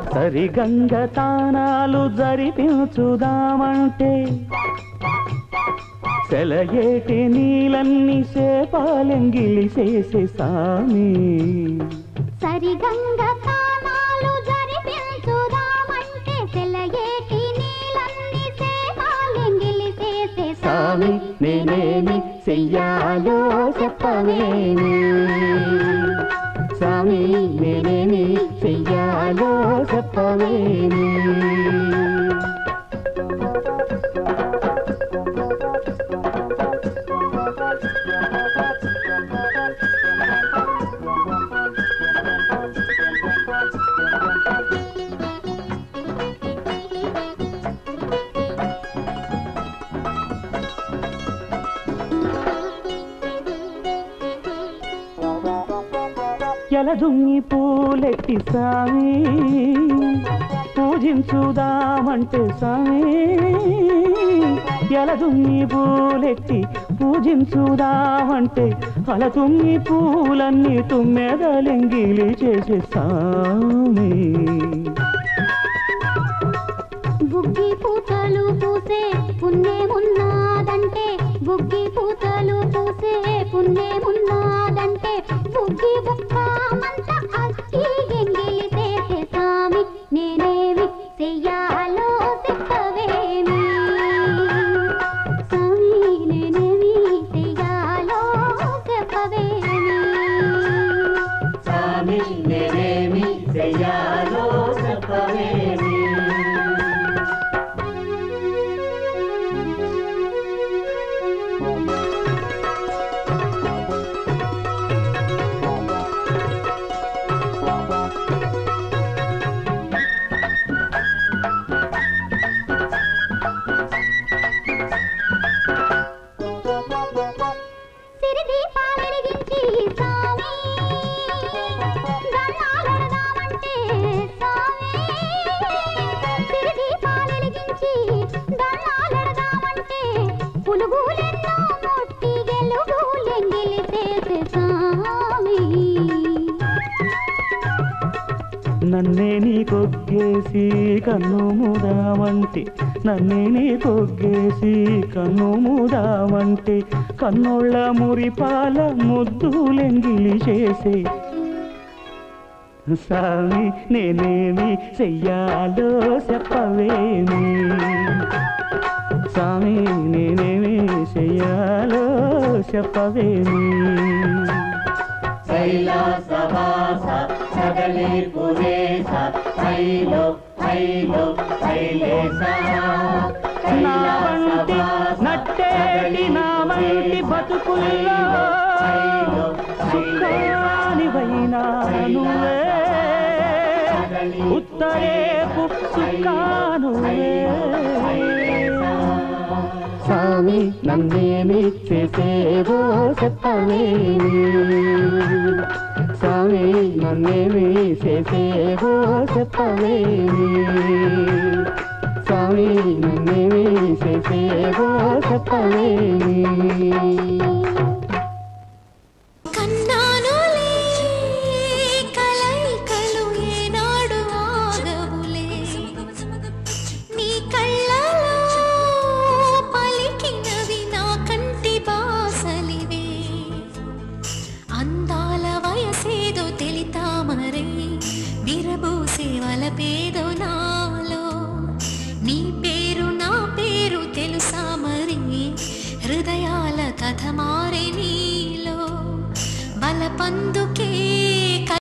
సరిగంగ తానాలు జరిపించుదామంటే సెలయేటి నీలన్నీ సేపాలెంగిలి చేసే సామి సరిగంగ తానాలు జరిపించుదామంటే సెలయేటి నీలన్నీ సేవాలెంగిలి చేసే సామి నేనేమి చెయ్యాలో చెప్పవేమి స్వామి నేనేమి చెయ్యాలో చెప్పవేమి ఎలదుమ్మి పూలెట్టి సామి పూజించుదామంటే సామి ఎలదుమ్మి పూలెట్టి పూజించుదామంటే అలదుమ్మి పూలన్నీ తుమ్మెదలింగిలి చేసే సామి బుగ్గి పూతలు పూసే పుణ్యమున్నాదంటే బుగ్గి పూతలు పూసే పుణ్యమున్నాదంటే బుగ్గి బుక్కమంత అక్కి ఎంగిలి చేసే సామి నేనేమి చెయ్యాలో చెప్పవేమి సామి నేనేమి చెయ్యాలో చెప్పవేమి స్వామి నేనేమి చెయ్యాలో చెప్పవేమి సిరి దీపాలు వెలిగించి స్వామి దండాలెడదామంటే స్వామి సిరి దీపాలు వెలిగించి దండాలెడదామంటే పులుగులెన్నో ముట్టి గెలుగులెంగిలి చేసే స్వామి నన్నే నీ కొగ్గేసి కన్ను మూదామంటే నన్నే నీ కొగ్గేసి కన్ను మూదామంటే కన్నోళ్ళ మురిపాల ముద్దులెంగిలి చేసే స్వామి నేనేమి చెయ్యాలో చెప్పవేమి స్వామి నేనేమి చెయ్యాలో చెప్పవేమి కైలాసవాస సగలి పురేశ హైలో హైలో హైలేస నా వంటి నట్టేటి నా వంటి బతుకుల్లో సుఖానివైనా నువ్వే ఉత్తరేపు సుఖానువే స్వామి నన్నేమి చేసేవో చెప్పవేమి స్వామి నన్నేమి చేసేవో చెప్పవేమి స్వామి నన్నేమి చేసేవో చెప్పవేమి కన్నానులే కలయికలు ఏనాడు ఆగవులే నీ కళ్ళలో పలికినవి నా కంటి బాసలివే అందాల వయసేదో తెలితామరై విరబూసే వలపేదో నాలో నీ